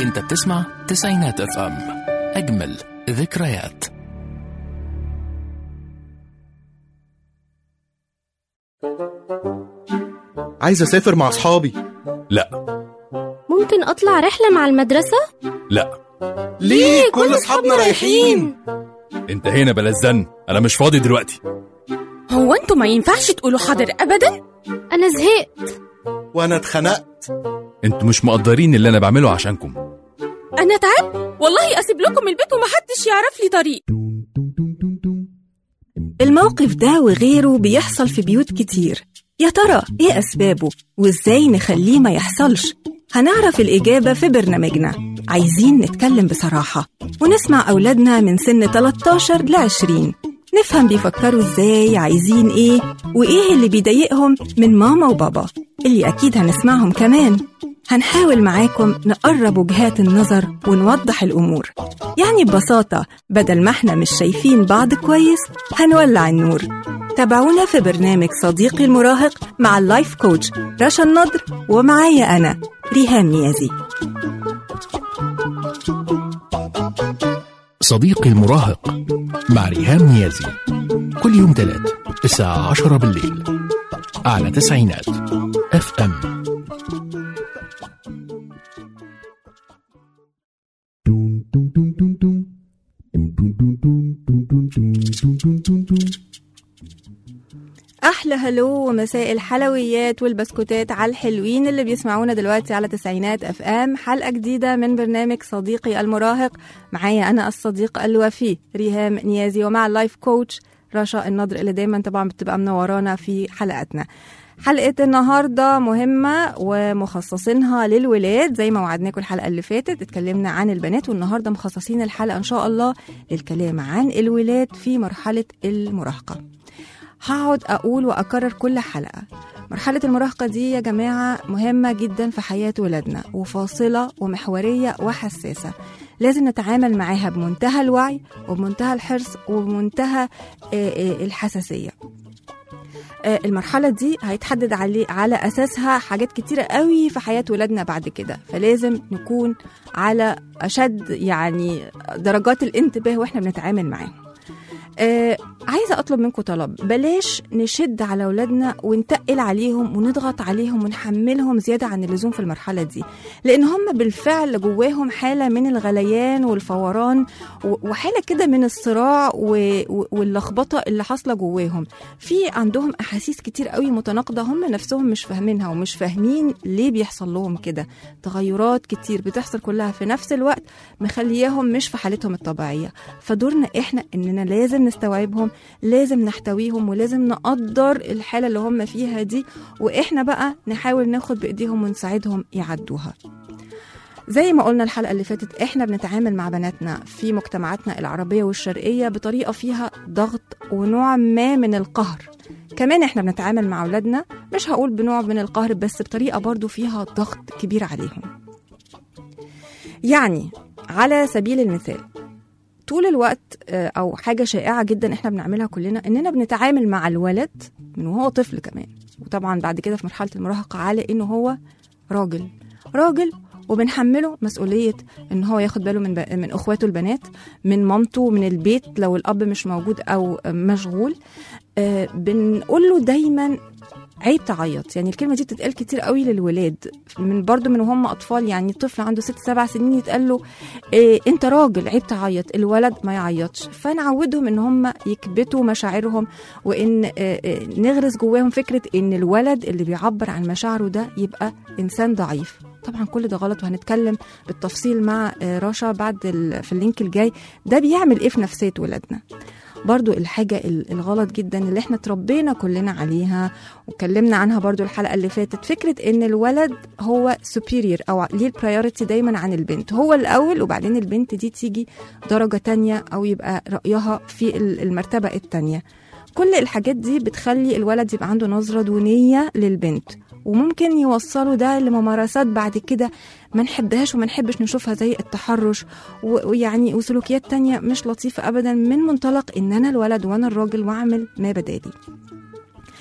انت بتسمع تسعينات اف ام اجمل ذكريات عايز اسافر مع اصحابي لا ممكن أطلع رحلة مع المدرسة؟ لا ليه كل اصحابنا رايحين انت هنا بلا زن انا مش فاضي دلوقتي هو انتوا ما ينفعش تقولوا حاضر ابدا أنا زهقت وانا اتخنقت انتوا مش مقدرين اللي انا بعمله عشانكم انا تعبت والله اسيب لكم البيت ومحدش يعرف لي طريق الموقف ده وغيره بيحصل في بيوت كتير يا ترى ايه أسبابه وازاي نخليه ما يحصلش هنعرف الإجابة في برنامجنا عايزين نتكلم بصراحة ونسمع أولادنا من سن 13 ل 20 نفهم بيفكروا ازاي عايزين ايه وايه اللي بيضايقهم من ماما وبابا اللي أكيد هنسمعهم كمان هنحاول معاكم نقرب وجهات النظر ونوضح الأمور يعني ببساطة بدل ما احنا مش شايفين بعض كويس هنولع النور تابعونا في برنامج صديقي المراهق مع اللايف كوتش رشا النضر ومعايا أنا ريهام نيازي صديقي المراهق مع ريهام نيازي كل يوم تلات الساعة عشرة بالليل على تسعينات اف ام أحلى هلو ومساء الحلويات والبسكوتات على الحلوين اللي بيسمعونا دلوقتي على تسعينات اف ام حلقة جديدة من برنامج صديقي المراهق معايا أنا الصديق الوفي ريهام نيازي ومع اللايف كوتش رشا النضر اللي دايما طبعا بتبقى منورانا في حلقاتنا حلقة النهاردة مهمة ومخصصينها للولاد زي ما وعدناكم الحلقة اللي فاتت اتكلمنا عن البنات والنهاردة مخصصين الحلقة إن شاء الله للكلام عن الولاد في مرحلة المراهقة هقعد أقول وأكرر كل حلقة مرحلة المراهقة دي يا جماعة مهمة جدا في حياة ولادنا وفاصلة ومحورية وحساسة لازم نتعامل معاها بمنتهى الوعي وبمنتهى الحرص وبمنتهى آه، آه، الحساسية آه، المرحلة دي هيتحدد علي على أساسها حاجات كتيرة قوي في حياة ولادنا بعد كده فلازم نكون على أشد يعني درجات الانتباه وإحنا بنتعامل معاهم آه عايزه اطلب منكم طلب بلاش نشد على اولادنا ونتقل عليهم ونضغط عليهم ونحملهم زياده عن اللزوم في المرحله دي لان هم بالفعل جواهم حاله من الغليان والفوران و- وحاله كده من الصراع و- و- واللخبطه اللي حاصله جواهم في عندهم احاسيس كتير قوي متناقضه هم نفسهم مش فاهمينها ومش فاهمين ليه بيحصل لهم كده تغيرات كتير بتحصل كلها في نفس الوقت مخلياهم مش في حالتهم الطبيعيه فدورنا احنا اننا لازم نستوعبهم لازم نحتويهم ولازم نقدر الحاله اللي هم فيها دي واحنا بقى نحاول ناخد بايديهم ونساعدهم يعدوها زي ما قلنا الحلقه اللي فاتت احنا بنتعامل مع بناتنا في مجتمعاتنا العربيه والشرقيه بطريقه فيها ضغط ونوع ما من القهر كمان احنا بنتعامل مع اولادنا مش هقول بنوع من القهر بس بطريقه برضو فيها ضغط كبير عليهم يعني على سبيل المثال طول الوقت آه، او حاجه شائعه جدا احنا بنعملها كلنا اننا بنتعامل مع الولد من وهو طفل كمان وطبعا بعد كده في مرحله المراهقه على انه هو راجل راجل وبنحمله مسؤوليه ان هو ياخد باله من ب- من اخواته البنات من مامته من البيت لو الاب مش موجود او مشغول آه، بنقول له دايما عيب تعيط يعني الكلمه دي بتتقال كتير قوي للولاد من برضو من وهم اطفال يعني طفل عنده ست سبع سنين يتقال له إيه انت راجل عيب تعيط الولد ما يعيطش فنعودهم ان هم يكبتوا مشاعرهم وان آه، آه، نغرس جواهم فكره ان الولد اللي بيعبر عن مشاعره ده يبقى انسان ضعيف طبعا كل ده غلط وهنتكلم بالتفصيل مع آه، رشا بعد ال- في اللينك الجاي ده بيعمل ايه في نفسيه ولادنا برضو الحاجة ال- الغلط جدا اللي احنا تربينا كلنا عليها واتكلمنا عنها برضو الحلقة اللي فاتت فكرة ان الولد هو superior او ليه البرايورتي دايما عن البنت هو الاول وبعدين البنت دي تيجي درجة تانية او يبقى رأيها في ال- المرتبة التانية كل الحاجات دي بتخلي الولد يبقى عنده نظرة دونية للبنت وممكن يوصلوا ده لممارسات بعد كده ما نحبهاش وما نحبش نشوفها زي التحرش و- ويعني وسلوكيات تانية مش لطيفة أبدا من منطلق إن أنا الولد وأنا الراجل وأعمل ما بدالي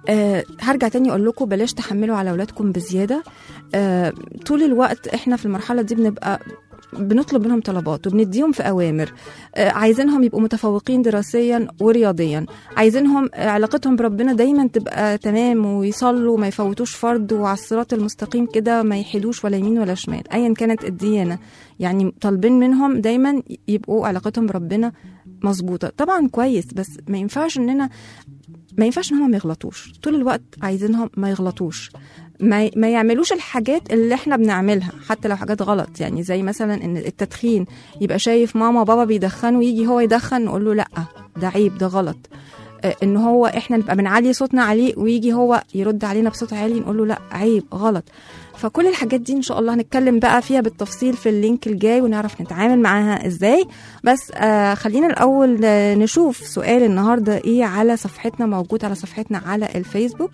آه هرجع تاني اقول لكم بلاش تحملوا على اولادكم بزياده آه طول الوقت احنا في المرحله دي بنبقى بنطلب منهم طلبات وبنديهم في اوامر آه عايزينهم يبقوا متفوقين دراسيا ورياضيا عايزينهم آه علاقتهم بربنا دايما تبقى تمام ويصلوا وما يفوتوش فرض وعلى الصراط المستقيم كده ما يحيدوش ولا يمين ولا شمال ايا كانت الديانه يعني طالبين منهم دايما يبقوا علاقتهم بربنا مظبوطه طبعا كويس بس ما ينفعش اننا ما ينفعش ان هم ما يغلطوش طول الوقت عايزينهم ما يغلطوش ما, ما يعملوش الحاجات اللي احنا بنعملها حتى لو حاجات غلط يعني زي مثلا ان التدخين يبقى شايف ماما وبابا بيدخنوا ويجي هو يدخن نقول له لا ده عيب ده غلط آه، ان هو احنا نبقى بنعلي صوتنا عليه ويجي هو يرد علينا بصوت عالي نقول له لا عيب غلط فكل الحاجات دي ان شاء الله هنتكلم بقى فيها بالتفصيل في اللينك الجاي ونعرف نتعامل معاها ازاي بس آه خلينا الاول آه، نشوف سؤال النهارده ايه على صفحتنا موجود على صفحتنا على الفيسبوك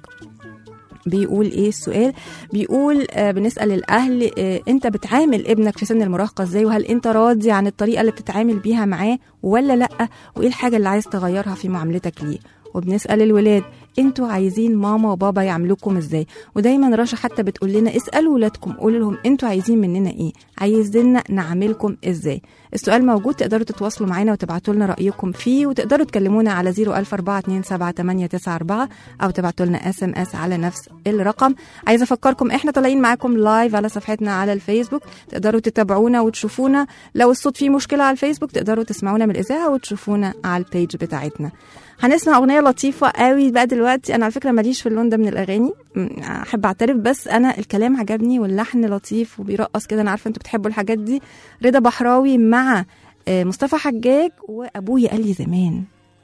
بيقول ايه السؤال بيقول آه بنسال الاهل آه انت بتعامل ابنك في سن المراهقه ازاي وهل انت راضي عن الطريقه اللي بتتعامل بيها معاه ولا لا وايه الحاجه اللي عايز تغيرها في معاملتك ليه وبنسال الولاد انتوا عايزين ماما وبابا يعملوكم ازاي ودايما رشا حتى بتقول لنا اسالوا ولادكم قولوا لهم انتوا عايزين مننا ايه عايزيننا نعملكم ازاي السؤال موجود تقدروا تتواصلوا معانا وتبعتوا لنا رايكم فيه وتقدروا تكلمونا على 004278994 او تبعتوا لنا اس ام اس على نفس الرقم عايزه افكركم احنا طالعين معاكم لايف على صفحتنا على الفيسبوك تقدروا تتابعونا وتشوفونا لو الصوت فيه مشكله على الفيسبوك تقدروا تسمعونا من الاذاعه وتشوفونا على البيج بتاعتنا هنسمع اغنيه لطيفه قوي بقى دلوقتي انا على فكره ماليش في اللون ده من الاغاني م، احب اعترف بس انا الكلام عجبني واللحن لطيف وبيرقص كده انا عارفه انتوا بتحبوا الحاجات دي رضا بحراوي مع آه، مصطفى حجاج وابويا قال لي زمان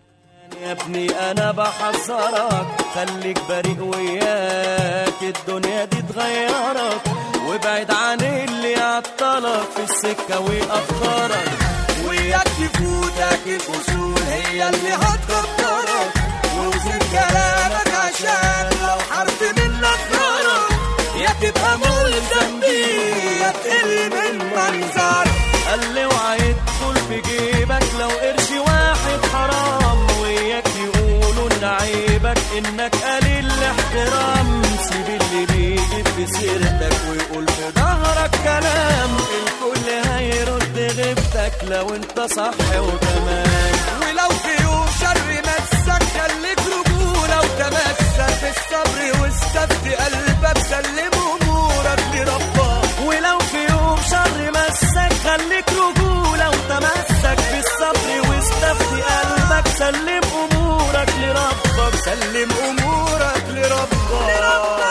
يا ابني انا بحذرك خليك بريء وياك الدنيا دي تغيرك وابعد عن اللي يعطلك في السكه ويأخرك وياك تفوتك الفصول هي اللي هتكبرك ووزن كلامك عشان لو حرف منك غرق يا تبقى ملزم بيه يا تقل من منظرك قال لي وهيدخل في جيبك لو قرش واحد حرام وياك يقولوا ان عيبك انك قليل الاحترام سيب اللي بيجي في سيرتك ويقول في ظهرك كلام الكل هيرد غيبتك لو انت صح وتمام ولو في يوم شر مسك خليك رجولة وتمسك بالصبر واستفتي قلبك سلم امورك لربك ولو في يوم شر مسك خليك رجولة وتمسك بالصبر واستفتي قلبك سلم امورك لربك سلم امورك لربك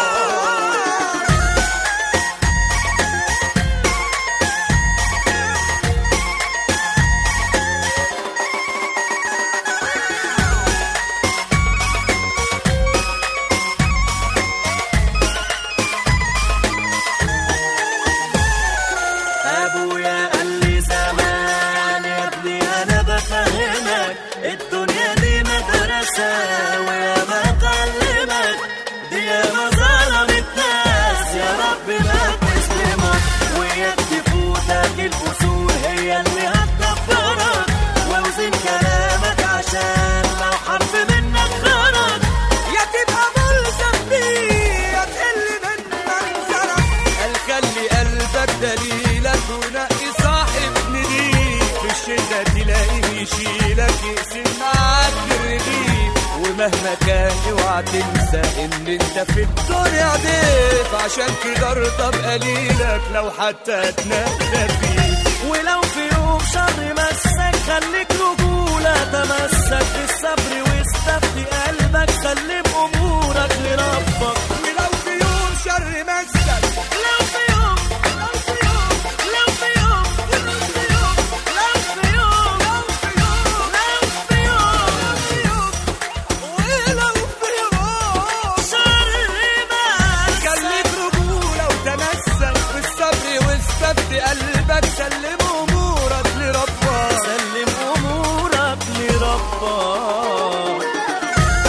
ابويا قال لي زمان يا ابني انا بفهمك الدنيا دي مدرسه ويا ما اكلمك دي يا ما ظلمت ناس يا رب ما تسلمك ويا تفوتك الفصول هي اللي هتكبرك واوزن كلامك عشان لو حرف منك خرج يا تبقى ملزم بيه يا تقل من منظرك قال خلي قلبك دليلك ونقي صاحب نديك في الشدة تلاقيه يشيلك يقسم معاك الرغيف ومهما كان اوعى تنسى ان انت في الدنيا ضيف عشان كده ارضى بقليلك لو حتى تنادى خفيف ولو في يوم شر مسك خليك رجولة تمسك بالصبر واستفتي قلبك سلم امورك لربك ولو في يوم شر مسك لو في يوم لو في يوم لو في يوم لو في يوم لو في يوم لو في يوم لو في يوم ولو في يوم شر مسك خليك رجولة وتمسك بالصبر واستفتي قلبك سلم امورك لربك سلم امورك لربك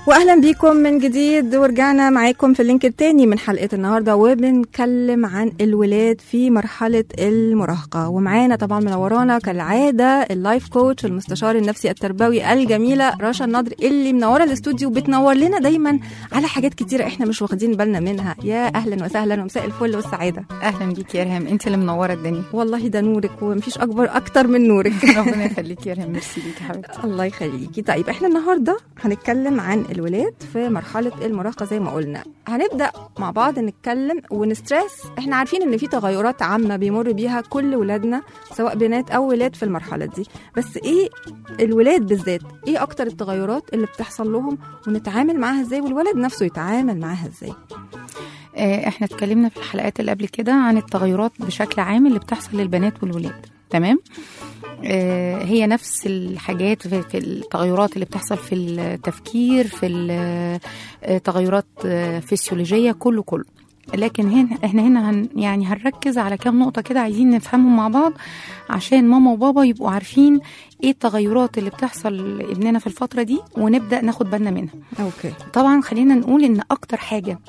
واهلا بيكم من جديد ورجعنا معاكم في اللينك التاني من حلقه النهارده وبنتكلم عن الولاد في مرحله المراهقه ومعانا طبعا منورانا كالعاده اللايف كوتش المستشار النفسي التربوي الجميله رشا النضر اللي منوره الاستوديو بتنور لنا دايما على حاجات كتيره احنا مش واخدين بالنا منها يا اهلا وسهلا ومساء الفل والسعاده اهلا بيكي يا ريهام انت اللي منوره الدنيا والله ده نورك ومفيش اكبر اكتر من نورك ربنا يخليكي يا ريهام ميرسي ليكي حبيبتي الله يخليكي طيب احنا النهارده هنتكلم عن الولاد في مرحله المراهقه زي ما قلنا هنبدا مع بعض نتكلم ونستريس احنا عارفين ان في تغيرات عامه بيمر بيها كل ولادنا سواء بنات او ولاد في المرحله دي بس ايه الولاد بالذات ايه اكتر التغيرات اللي بتحصل لهم ونتعامل معاها ازاي والولد نفسه يتعامل معاها ازاي آه، احنا اتكلمنا في الحلقات اللي قبل كده عن التغيرات بشكل عام اللي بتحصل للبنات والولاد تمام آه، هي نفس الحاجات في في التغيرات اللي بتحصل في التفكير في التغيرات فسيولوجية كله كله لكن هنا احنا هنا هن يعني هنركز على كام نقطة كده عايزين نفهمهم مع بعض عشان ماما وبابا يبقوا عارفين ايه التغيرات اللي بتحصل لابننا في الفترة دي ونبدأ ناخد بالنا منها اوكي طبعا خلينا نقول ان اكتر حاجه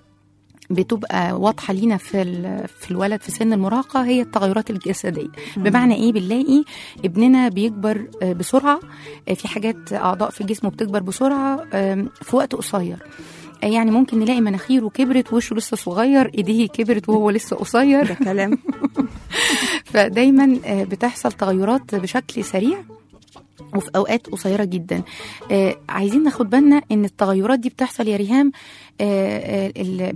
بتبقى واضحه لينا في ال- في الولد في سن المراهقه هي التغيرات الجسديه بمعنى ايه بنلاقي ابننا بيكبر آه، بسرعه آه، في حاجات اعضاء في جسمه بتكبر بسرعه آم، في وقت قصير آه، يعني ممكن نلاقي مناخيره كبرت وشه لسه صغير ايديه كبرت وهو لسه قصير ده كلام فدايما آه، بتحصل تغيرات بشكل سريع وفي اوقات قصيره جدا آه عايزين ناخد بالنا ان التغيرات دي بتحصل يا ريهام آه آه،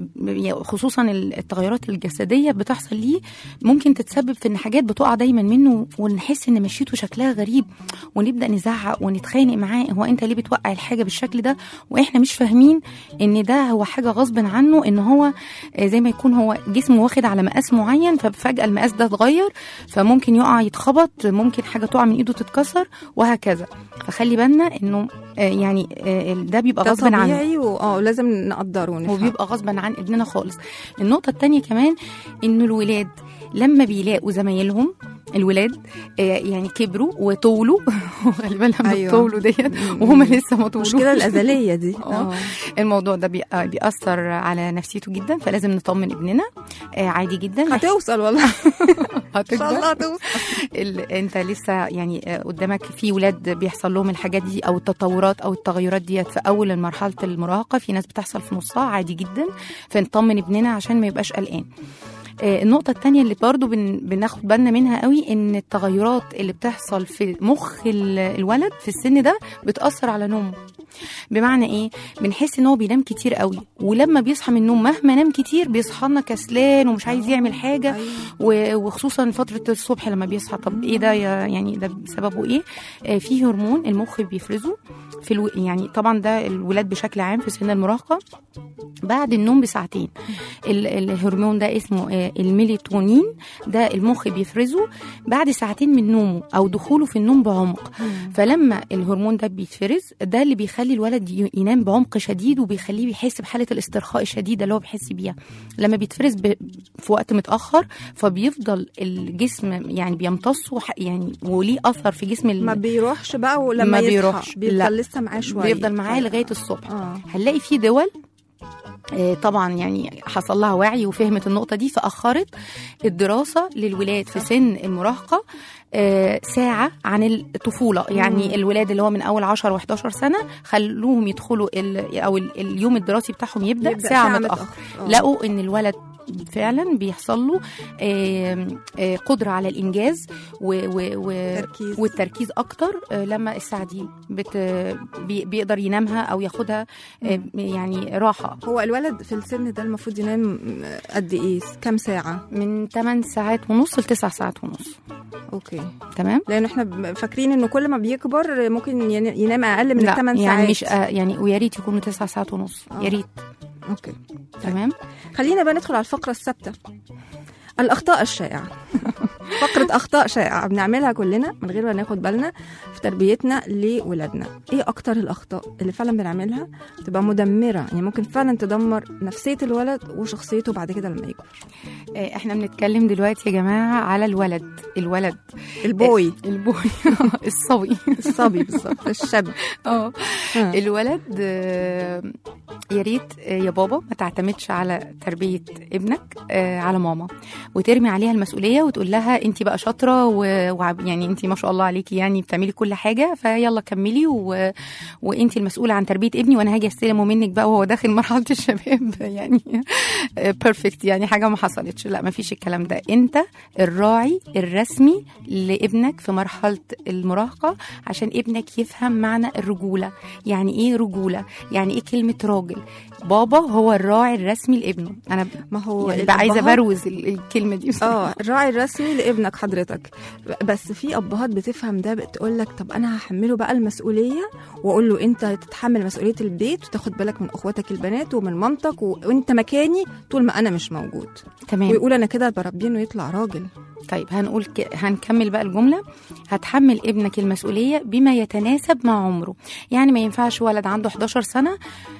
ال- خصوصا التغيرات الجسديه بتحصل ليه ممكن تتسبب في ان حاجات بتقع دايما منه ونحس ان مشيته شكلها غريب ونبدا نزعق ونتخانق معاه هو انت ليه بتوقع الحاجه بالشكل ده واحنا مش فاهمين ان ده هو حاجه غصب عنه ان هو آه، زي ما يكون هو جسمه واخد على مقاس معين ففجاه المقاس ده اتغير فممكن يقع يتخبط ممكن حاجه تقع من ايده تتكسر وهكذا فخلي بالنا انه آه، يعني آه، ده بيبقى ده غصب عنه طبيعي واه لازم نقدره ونفهم وبيبقى غصبا عن ابننا خالص النقطة التانية كمان انه الولاد لما بيلاقوا زمايلهم الولاد آه، يعني كبروا وطولوا خلي بالك من أيوة. الطولوا ديت وهم لسه ما طولوش المشكله الازليه دي آه. الموضوع ده بي- آه، بيأثر على نفسيته جدا فلازم نطمن ابننا آه، عادي جدا هتوصل والله ان هتكبر. شاء الله هتوصل ال... انت لسه يعني آه، قدامك في ولاد بيحصل لهم الحاجات دي او التطورات او التغيرات ديت في اول مرحله المراهقه في ناس بتحصل في نصها عادي جدا فنطمن ابننا عشان ما يبقاش قلقان آه، النقطة التانية اللي برضو بن... بناخد بالنا منها قوي ان التغيرات اللي بتحصل في مخ ال- الولد في السن ده بتأثر على نومه بمعنى ايه بنحس ان هو بينام كتير قوي ولما بيصحى من النوم مهما نام كتير بيصحى لنا كسلان ومش عايز يعمل حاجة و- وخصوصا فترة الصبح لما بيصحى طب ايه ده يا- يعني ده سببه ايه آه في هرمون المخ بيفرزه في الو... يعني طبعا ده الولاد بشكل عام في سن المراهقة بعد النوم بساعتين ال- الهرمون ده اسمه آه، الميلاتونين ده المخ بيفرزه بعد ساعتين من نومه او دخوله في النوم بعمق فلما الهرمون ده بيتفرز ده اللي بيخلي الولد ي- ينام بعمق شديد وبيخليه بيحس بحاله الاسترخاء الشديده اللي هو بيحس بيها لما بيتفرز ب... في وقت متاخر فبيفضل الجسم يعني بيمتصه ح- يعني وليه اثر في جسم ال... ما بيروحش بقى ولما ما يصحى بيروحش. بيفضل لا. لسه معاه شويه بيفضل معاه لغايه الصبح اه هنلاقي في دول آه، طبعا يعني حصل لها وعي وفهمت النقطه دي فاخرت الدراسه للولاد في سن المراهقه آه، ساعة عن الطفولة يعني الولاد اللي هو من أول 10 و11 سنة خلوهم يدخلوا ال أو ال- اليوم الدراسي بتاعهم يبدأ, يبدأ ساعة, ساعة متأخر متأخر. آه. لقوا إن الولد فعلا بيحصل له آم، آه، قدرة على الإنجاز و و و تركيز. والتركيز أكتر آه، لما الساعة دي بت بي- بيقدر ينامها أو ياخدها آه، يعني راحة هو الولد في السن ده المفروض ينام قد ايه كام ساعه من 8 ساعات ونص ل 9 ساعات ونص اوكي تمام لان احنا ب- فاكرين انه كل ما بيكبر ممكن ين- ينام اقل من لا الثمان يعني ساعات مش آه يعني ويا ريت يكونوا 9 ساعات ونص آه. يا ريت اوكي تمام خلينا بقى ندخل على الفقره الثابته الاخطاء الشائعه فقره اخطاء شائعه بنعملها كلنا من غير ما ناخد بالنا في تربيتنا لولادنا ايه اكتر الاخطاء اللي فعلا بنعملها تبقى مدمره يعني ممكن فعلا تدمر نفسيه الولد وشخصيته بعد كده لما يكبر آه، احنا بنتكلم دلوقتي يا جماعه على الولد الولد البوي البوي الصبي الصبي بالظبط الشاب اه آه. الولد آه، يا ريت آه، يا بابا ما تعتمدش على تربيه ابنك آه، على ماما وترمي عليها المسؤوليه وتقول لها انت بقى شاطره و- وع- يعني انت ما شاء الله عليكي يعني بتعملي كل حاجه فيلا كملي و... وانت المسؤوله عن تربيه ابني وانا هاجي استلمه منك بقى وهو داخل مرحله الشباب يعني بيرفكت يعني حاجه ما حصلتش لا ما فيش الكلام ده انت الراعي الرسمي لابنك في مرحله المراهقه عشان ابنك يفهم معنى الرجوله يعني ايه رجوله يعني ايه كلمه راجل بابا هو الراعي الرسمي لابنه انا ما هو يعني بقى عايزه الأبهات- بروز ال- الكلمه دي بصراحة. اه الراعي الرسمي لابنك حضرتك بس في ابهات بتفهم ده بتقول لك طب انا هحمله بقى المسؤوليه واقول له انت تتحمل مسؤوليه البيت وتاخد بالك من اخواتك البنات ومن مامتك و... وانت مكاني طول ما انا مش موجود تمام ويقول انا كده بربيه انه يطلع راجل طيب هنقول ك... هنكمل بقى الجملة هتحمل ابنك المسؤولية بما يتناسب مع عمره يعني ما ينفعش ولد عنده 11 سنة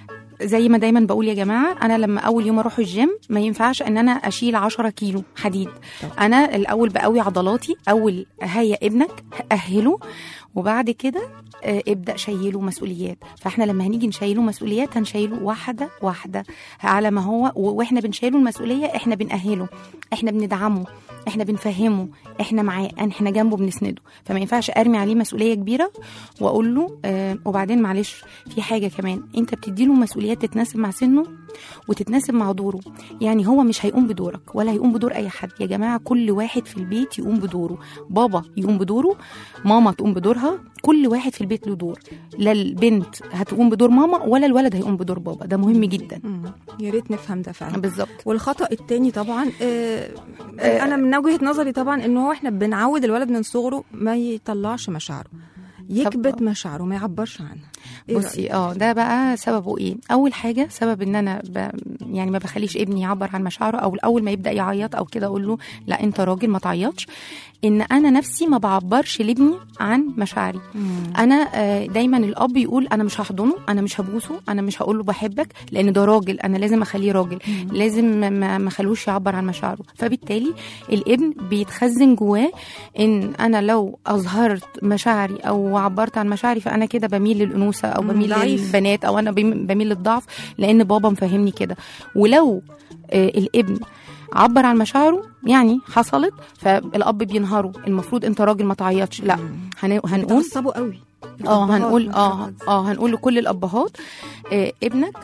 زي ما دايما بقول يا جماعة أنا لما أول يوم أروح الجيم ما ينفعش إن أنا أشيل 10 كيلو حديد أنا الأول بقوي عضلاتي أول هيا ابنك أهله وبعد كده آه، ابدا شيله مسؤوليات فاحنا لما هنيجي نشيله مسؤوليات هنشيله واحده واحده على ما هو و- واحنا بنشيله المسؤوليه احنا بنأهله احنا بندعمه احنا بنفهمه احنا معاه احنا جنبه بنسنده فما ينفعش ارمي عليه مسؤوليه كبيره واقول له آه وبعدين معلش في حاجه كمان انت بتديله مسؤوليات تتناسب مع سنه وتتناسب مع دوره يعني هو مش هيقوم بدورك ولا هيقوم بدور اي حد يا جماعه كل واحد في البيت يقوم بدوره بابا يقوم بدوره ماما تقوم بدورها كل واحد في البيت له دور لا البنت هتقوم بدور ماما ولا الولد هيقوم بدور بابا ده مهم جدا مم. يا ريت نفهم ده فعلا بالظبط والخطا التاني طبعا آه انا من وجهه نظري طبعا ان هو احنا بنعود الولد من صغره ما يطلعش مشاعره يكبت مشاعره ما يعبرش عنها إيه رأيك؟ بصي اه ده بقى سببه ايه اول حاجه سبب ان انا ب... يعني ما بخليش ابني يعبر عن مشاعره او اول ما يبدا يعيط او كده اقول له لا انت راجل ما تعيطش ان انا نفسي ما بعبرش لابني عن مشاعري انا آه، دايما الاب يقول انا مش هحضنه انا مش هبوسه انا مش هقول له بحبك لان ده راجل انا لازم اخليه راجل لازم ما- ما ما اخلوش يعبر عن مشاعره فبالتالي الابن بيتخزن جواه ان انا لو اظهرت مشاعري او عبرت عن مشاعري فانا كده بميل للانوثه او مم، بميل ضعيف. للبنات او انا بم- بميل للضعف لان بابا مفهمني كده ولو آه، الابن عبر عن مشاعره يعني حصلت فالاب بينهاره المفروض انت راجل ما تعيطش لا هن- هنقول بتعصبوا قوي اه الأبهات هنقول ما اه بتعصبش. اه هنقول لكل الابهات آه ابنك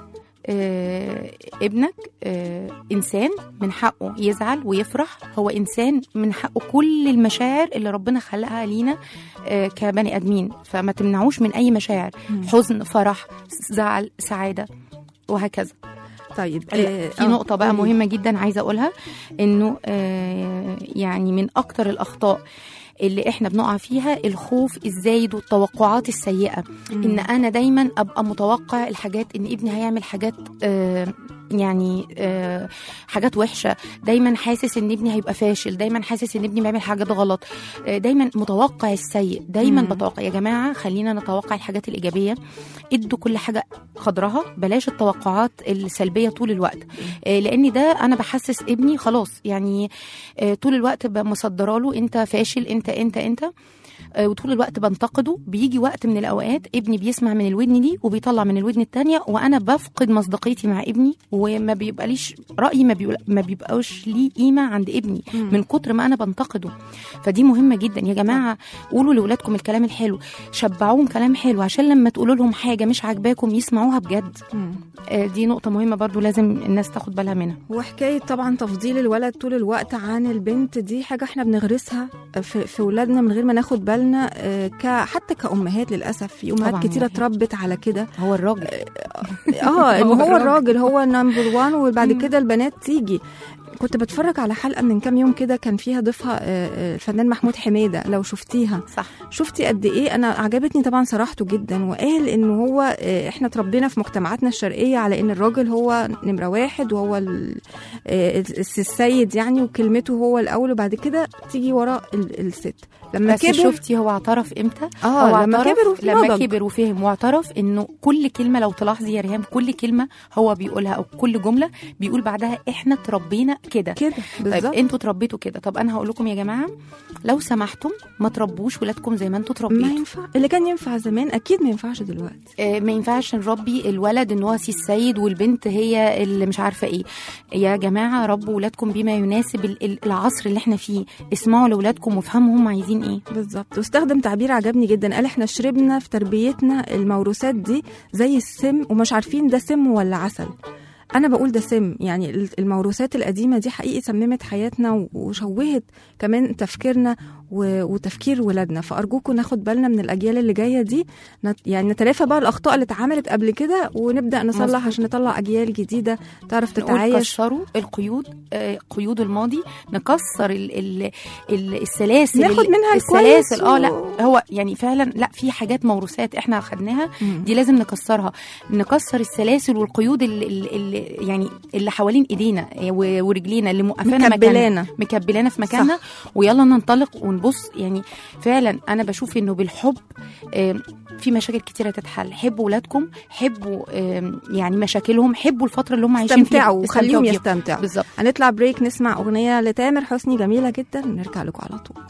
آه ابنك آه انسان من حقه يزعل ويفرح هو انسان من حقه كل المشاعر اللي ربنا خلقها لينا آه كبني ادمين فما تمنعوش من اي مشاعر حزن فرح زعل سعاده وهكذا طيب لا، آه، في آه، نقطة بقى قولي. مهمة جدا عايزة أقولها إنه آه، يعني من أكتر الأخطاء اللي احنا بنقع فيها الخوف الزايد والتوقعات السيئة ان انا دايما ابقى متوقع الحاجات ان ابني هيعمل حاجات آه يعني آه حاجات وحشه دايما حاسس ان ابني هيبقى فاشل دايما حاسس ان ابني بيعمل حاجات غلط آه دايما متوقع السيء دايما مم. بتوقع يا جماعه خلينا نتوقع الحاجات الايجابيه ادوا كل حاجه قدرها بلاش التوقعات السلبيه طول الوقت آه لان ده انا بحسس ابني خلاص يعني آه طول الوقت مصدره له انت فاشل انت انت انت آه، وطول الوقت بنتقده بيجي وقت من الاوقات ابني بيسمع من الودن دي وبيطلع من الودن التانية وانا بفقد مصداقيتي مع ابني وما بيبقى ليش رايي ما, بيبقى ما بيبقاش ليه قيمه عند ابني من كتر ما انا بنتقده فدي مهمه جدا يا جماعه قولوا لاولادكم الكلام الحلو شبعوهم كلام حلو عشان لما تقولوا لهم حاجه مش عاجباكم يسمعوها بجد مم. آه، دي نقطه مهمه برضو لازم الناس تاخد بالها منها وحكايه طبعا تفضيل الولد طول الوقت عن البنت دي حاجه احنا بنغرسها في, في ولادنا من غير ما ناخد بالنا آه، ك حتى كامهات للاسف في امهات طبعاً كتيره يا اتربت على كده هو الراجل اه ان هو هو الراجل. الراجل هو نمبر وان وبعد مم. كده البنات تيجي كنت بتفرج على حلقه من كام يوم كده كان فيها ضيفها آه، آه، الفنان محمود حميده لو شفتيها صح شفتي قد ايه انا عجبتني طبعا صراحته جدا وقال ان هو آه، احنا اتربينا في مجتمعاتنا الشرقيه على ان الراجل هو نمره واحد وهو ال- آه، الس- السيد يعني وكلمته هو الاول وبعد كده تيجي وراء ال- الست لما بس كبر شفتي هو اعترف امتى اه هو لما اعترف كبر وفي لما نضج. كبر وفهم واعترف انه كل كلمه لو تلاحظي يا ريهام كل كلمه هو بيقولها او كل جمله بيقول بعدها احنا اتربينا كده كده طيب بالظبط انتوا اتربيتوا كده طب انا هقول لكم يا جماعه لو سمحتم ما تربوش ولادكم زي ما انتوا ما اتربيتوا ينفع اللي كان ينفع زمان اكيد ما ينفعش دلوقتي آه، ما ينفعش نربي الولد ان هو سي السيد والبنت هي اللي مش عارفه ايه يا جماعه ربوا ولادكم بما يناسب ال- ال- العصر اللي احنا فيه اسمعوا لاولادكم وافهموا هم عايزين ايه بالظبط واستخدم تعبير عجبني جدا قال احنا شربنا في تربيتنا الموروثات دي زي السم ومش عارفين ده سم ولا عسل انا بقول ده سم يعني ال- الموروثات القديمه دي حقيقي سممت حياتنا و- وشوهت كمان تفكيرنا و- وتفكير ولادنا فارجوكم ناخد بالنا من الاجيال اللي جايه دي نت يعني نتلافى بقى الاخطاء اللي اتعملت قبل كده ونبدا نصلح مظبوط. عشان نطلع اجيال جديده تعرف نقول تتعايش كسروا القيود آه، قيود الماضي نكسر ال ال ال السلاسل ناخد ال- منها السلاسل الكويس اه و- لا هو يعني فعلا لا في حاجات موروثات احنا اخدناها مم. دي لازم نكسرها نكسر السلاسل والقيود اللي, اللي يعني اللي حوالين ايدينا و- ورجلينا اللي موقفانا مكبلانا. مكاننا مكبلانا في مكاننا ويلا ننطلق ونبص يعني فعلا انا بشوف انه بالحب آم، في مشاكل كتيره تتحل حبوا ولادكم حبوا آم، يعني مشاكلهم حبوا الفتره اللي هم عايشين فيها استمتعوا وخليهم بيها. يستمتعوا بالظبط هنطلع بريك نسمع أغنية لتامر حسني جميلة جدا ونرجع لكم على طول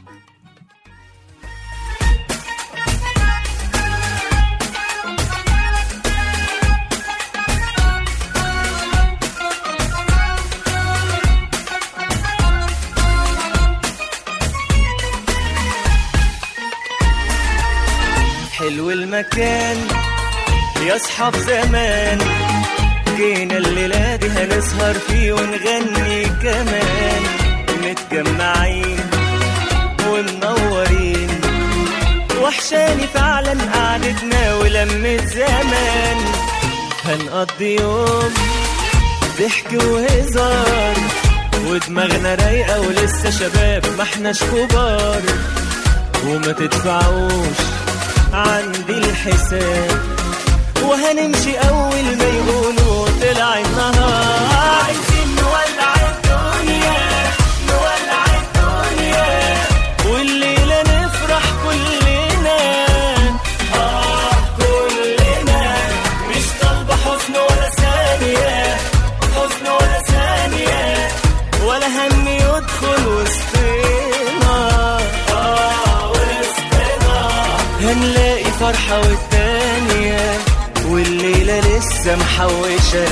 حلو المكان يا اصحاب زمان جينا الليلة دي هنسهر فيه ونغني كمان متجمعين ومنورين وحشاني فعلا قعدتنا ولمة زمان هنقضي يوم ضحك وهزار ودماغنا رايقة ولسه شباب ما احناش كبار وما تدفعوش عندي الحساب وهنمشي اول ما يقولوا طلع النهار عايزين نولع الدنيا نولع الدنيا والليلة نفرح كلنا اه كلنا مش طالبة حزن ولا ثانية حزن ولا ثانية ولا هم يدخل وسطنا اه وسطنا هنلاقي فرحة والتانية والليلة لسه محوشة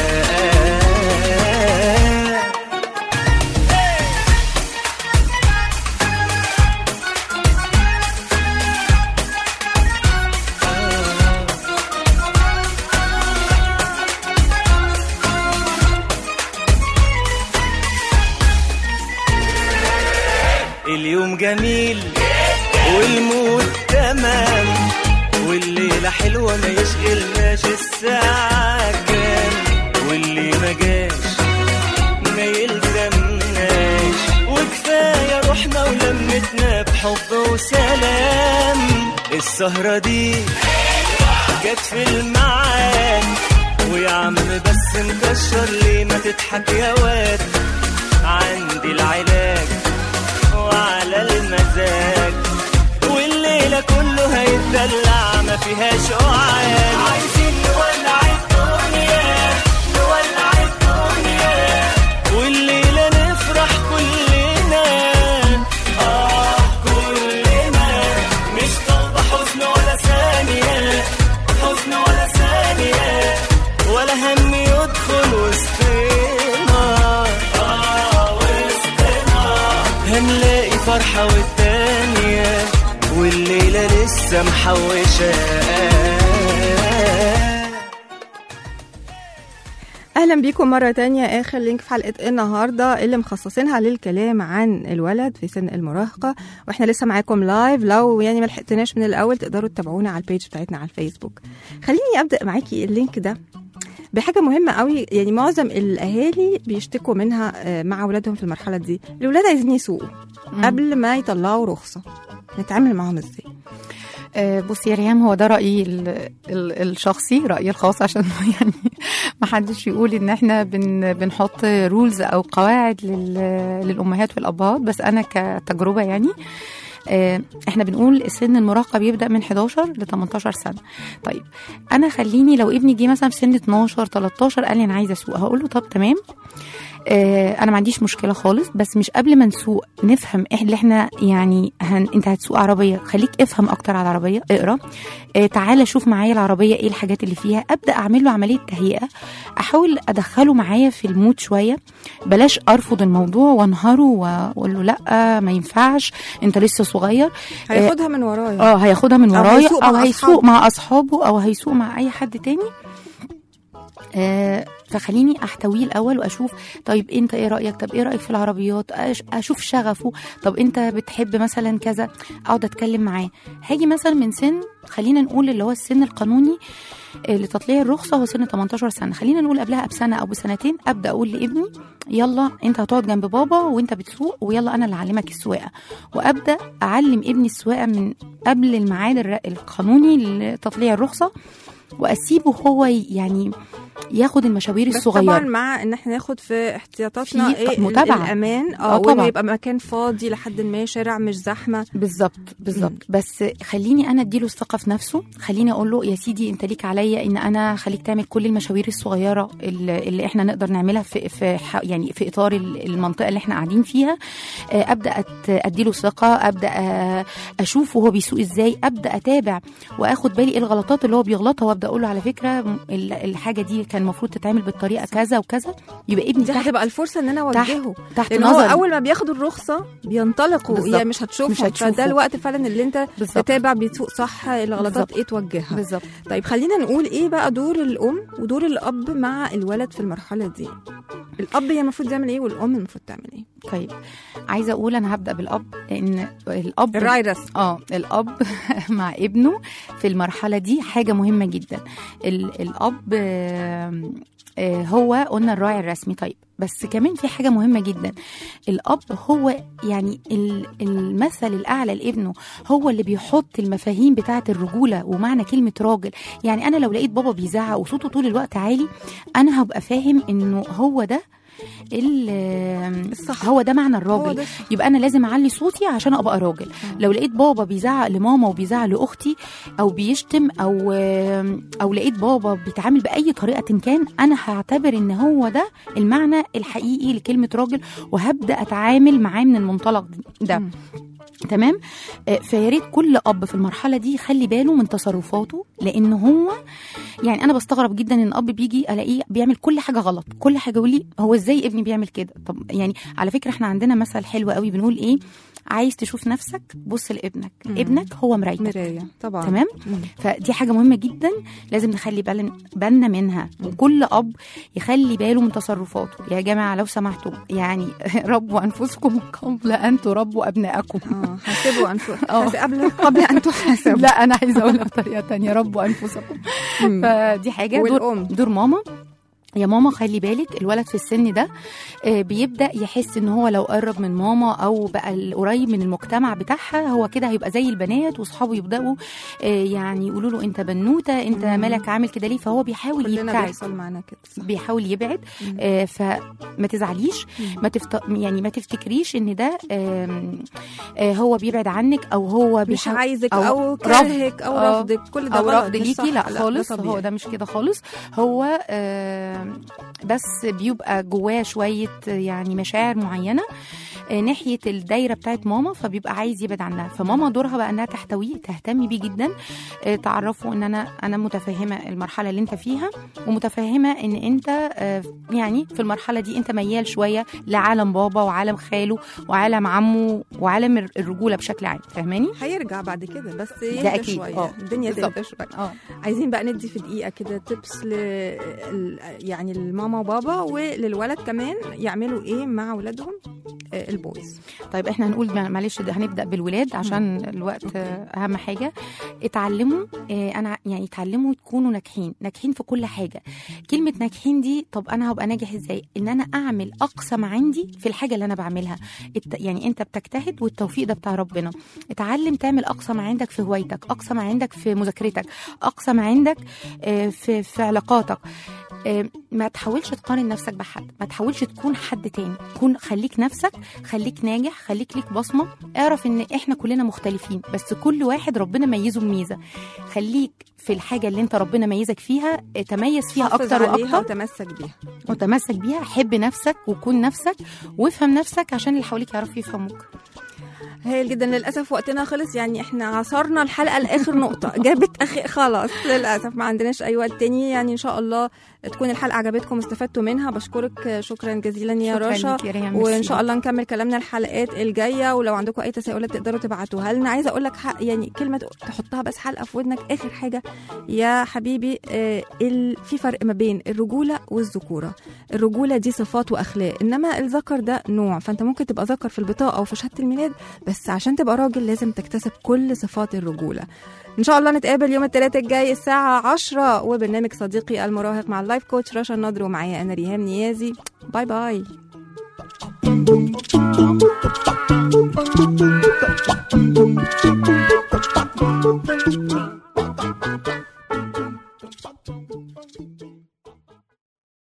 اليوم جميل والمود تمام والليلة حلوة ما يشغلناش الساعة كام واللي ما جاش ما يلزمناش وكفاية روحنا ولمتنا بحب وسلام السهرة دي جت في الميعاد ويا عم بس مكشر ليه ما تضحك يا واد عندي العلاج وعلى المزاج والليلة كله هيتدلع ما فيهاش قعاد عايزين نولع الدنيا نولع الدنيا والليلة نفرح كلنا آه كلنا مش طالبة حزن ولا ثانية حزن ولا ثانية ولا هم يدخل وسطنا آه وسطنا هنلاقي فرحة والتانية والليلة لسه محوشة اهلا بيكم مره تانية اخر لينك في حلقه النهارده اللي مخصصينها للكلام عن الولد في سن المراهقه واحنا لسه معاكم لايف لو يعني ما لحقتناش من الاول تقدروا تتابعونا على البيج بتاعتنا على الفيسبوك خليني ابدا معاكي اللينك ده بحاجه مهمه قوي يعني معظم الاهالي بيشتكوا منها آه، مع اولادهم في المرحله دي الاولاد عايزين يسوقوا مم. قبل ما يطلعوا رخصه نتعامل معاهم ازاي آه، بصي يا ريهام هو ده رأيي ال ال الشخصي رأيي الخاص عشان يعني ما حدش يقول ان احنا بن بنحط رولز او قواعد لل- للامهات والابهات بس انا كتجربه يعني آه، احنا بنقول السن المراهقه بيبدا من 11 ل 18 سنه طيب انا خليني لو ابني جه مثلا في سن 12 13 قال لي انا عايزه اسوق هقول له طب تمام آه، انا ما عنديش مشكله خالص بس مش قبل ما نسوق نفهم إح- اللي احنا يعني هن... انت هتسوق عربيه خليك افهم اكتر على العربيه اقرا آه، تعالى شوف معايا العربيه ايه الحاجات اللي فيها ابدا اعمل له عمليه تهيئه احاول ادخله معايا في المود شويه بلاش ارفض الموضوع وانهره واقول له لا ما ينفعش انت لسه صغير هياخدها من ورايا اه هياخدها من أو ورايا هيسوق او مع هيسوق أصحابه. مع اصحابه او هيسوق مع اي حد تاني آه فخليني احتويه الاول واشوف طيب انت ايه رايك طب ايه رايك في العربيات أش- اشوف شغفه طب انت بتحب مثلا كذا اقعد اتكلم معاه هاجي مثلا من سن خلينا نقول اللي هو السن القانوني آه، لتطليع الرخصه هو سن 18 سنه خلينا نقول قبلها بسنه او بسنتين ابدا اقول لابني يلا انت هتقعد جنب بابا وانت بتسوق ويلا انا اللي اعلمك السواقه وابدا اعلم ابني السواقه من قبل الميعاد الر- القانوني لتطليع الرخصه واسيبه هو ي- يعني ياخد المشاوير بس طبعا الصغيره مع ان احنا ناخد في احتياطاتنا في ايه ال- متابعة. الامان آه اه وانه طبعا. يبقى مكان فاضي لحد ما شارع مش زحمه بالظبط بالظبط بس خليني انا اديله الثقه في نفسه خليني اقول له يا سيدي انت ليك عليا ان انا خليك تعمل كل المشاوير الصغيره اللي, اللي احنا نقدر نعملها في في ح- يعني في اطار ال- المنطقه اللي احنا قاعدين فيها آه، ابدا أت- اديله ثقه ابدا آه، اشوف وهو بيسوق ازاي ابدا اتابع واخد بالي ايه الغلطات اللي هو بيغلطها وابدا اقول له على فكره م- ال- الحاجه دي كان المفروض تتعمل بالطريقه كذا وكذا يبقى ابني دي تحت هتبقى الفرصه ان انا تحت اوجهه تحت لان هو نظري اول ما بياخدوا الرخصه بينطلقوا بالظبط. هي مش هتشوفهم مش هتشوفه. فده الوقت فعلا اللي انت بالظبط تتابع بيسوق صح الغلطات بالظبط. ايه توجهها بالظبط طيب خلينا نقول ايه بقى دور الام ودور الاب مع الولد في المرحله دي الاب هي المفروض يعمل ايه والام المفروض تعمل ايه طيب عايزه اقول انا هبدا بالاب لان الاب الراعي الرسمي اه الاب مع ابنه في المرحله دي حاجه مهمه جدا ال- الاب آم، آه، هو قلنا الراعي الرسمي طيب بس كمان في حاجه مهمه جدا الاب هو يعني ال- المثل الاعلى لابنه هو اللي بيحط المفاهيم بتاعه الرجوله ومعنى كلمه راجل يعني انا لو لقيت بابا بيزعق وصوته طول الوقت عالي انا هبقى فاهم انه هو ده ال- الصح. هو ده معنى هو الراجل ده الصح. يبقى انا لازم اعلي صوتي عشان ابقى راجل لو لقيت بابا بيزعق لماما وبيزعق لاختي او بيشتم او او لقيت بابا بيتعامل باي طريقه كان انا هعتبر ان هو ده المعنى الحقيقي لكلمه راجل وهبدا اتعامل معاه من المنطلق ده مم. تمام آه، فيا ريت كل اب في المرحله دي يخلي باله من تصرفاته لان هو يعني انا بستغرب جدا ان اب بيجي الاقيه بيعمل كل حاجه غلط كل حاجه يقول لي هو ازاي ابني بيعمل كده طب يعني على فكره احنا عندنا مثل حلو قوي بنقول ايه عايز تشوف نفسك بص لابنك مم. ابنك هو مرايتك مرايه طبعا تمام مم. فدي حاجه مهمه جدا لازم نخلي بالن- بالنا منها وكل اب يخلي باله من تصرفاته يا جماعه لو سمحتوا يعني ربوا انفسكم قبل ان تربوا ابنائكم اه حاسبوا انفسكم آه. قبل قبل ان تحاسبوا لا انا عايزه اقولها بطريقه تانية ربوا انفسكم مم. فدي حاجه دور, والام دور ماما يا ماما خلي بالك الولد في السن ده آه، بيبدا يحس ان هو لو قرب من ماما او بقى القريب من المجتمع بتاعها هو كده هيبقى زي البنات واصحابه يبداوا آه، يعني يقولوا له انت بنوته انت مم. مالك عامل كده ليه فهو بيحاول كلنا يبتعد بيحصل معانا كده صح. بيحاول يبعد مم. آه، فما تزعليش مم. ما تفت... يعني ما تفتكريش ان ده آم، آه، هو بيبعد عنك او هو مش بيحاول عايزك أو او رفض. كرهك او آه. رفضك كل ده او غلط رفض مش ليكي صح. لا ده خالص طبيعي. هو ده مش كده خالص هو آه، بس بيبقى جواه شويه يعني مشاعر معينه آه، ناحيه الدايره بتاعت ماما فبيبقى عايز يبعد عنها فماما دورها بقى انها تحتويه تهتمي بيه جدا آه، تعرفه ان انا انا متفهمه المرحله اللي انت فيها ومتفهمه ان انت آه، يعني في المرحله دي انت ميال شويه لعالم بابا وعالم خاله وعالم عمه وعالم الر- الرجوله بشكل عام فاهماني هيرجع بعد كده بس ده يهدى أكيد. شويه آه. الدنيا بالظبط. تهدى شويه اه عايزين بقى ندي في دقيقه كده تبس ل ال- يعني الماما وبابا وللولد كمان يعملوا ايه مع اولادهم آه، البويز طيب احنا هنقول ما- معلش ده هنبدا بالولاد عشان الوقت آه، اهم حاجه اتعلموا آه، انا يعني اتعلموا تكونوا ناجحين ناجحين في كل حاجه كلمه ناجحين دي طب انا هبقى ناجح ازاي ان انا اعمل اقصى ما عندي في الحاجه اللي انا بعملها الت- يعني انت بتجتهد والتوفيق ده بتاع ربنا اتعلم تعمل اقصى ما عندك في هوايتك اقصى ما عندك في مذاكرتك اقصى ما عندك آه، في في علاقاتك آه، ما تحاولش تقارن نفسك بحد ما تحاولش تكون حد تاني كون خليك نفسك خليك ناجح خليك ليك بصمه اعرف ان احنا كلنا مختلفين بس كل واحد ربنا ميزه بميزه خليك في الحاجه اللي انت ربنا ميزك فيها آه، تميز فيها حافظ اكتر عليها واكتر وتمسك بيها وتمسك بيها حب نفسك وكون نفسك وافهم نفسك عشان اللي حواليك يعرفوا يفهموك هايل جدا للاسف وقتنا خلص يعني احنا عصرنا الحلقه لاخر نقطه جابت اخي خلاص للاسف ما عندناش اي وقت تاني يعني ان شاء الله تكون الحلقه عجبتكم واستفدتوا منها بشكرك شكرا جزيلا يا شكراً رشا ليك يا ريهام، وان ميرسي. شاء الله نكمل كلامنا الحلقات الجايه ولو عندكم اي تساؤلات تقدروا تبعتوها لنا عايزه اقول لك حق يعني كلمه تحطها بس حلقه في ودنك اخر حاجه يا حبيبي آه ال... في فرق ما بين الرجوله والذكوره الرجوله دي صفات واخلاق انما الذكر ده نوع فانت ممكن تبقى ذكر في البطاقه او في شهاده الميلاد بس عشان تبقى راجل لازم تكتسب كل صفات الرجوله ان شاء الله نتقابل يوم الثلاثاء الجاي الساعه 10 وبرنامج صديقي المراهق مع اللايف كوتش رشا النضر ومعايا انا ريهام نيازي باي باي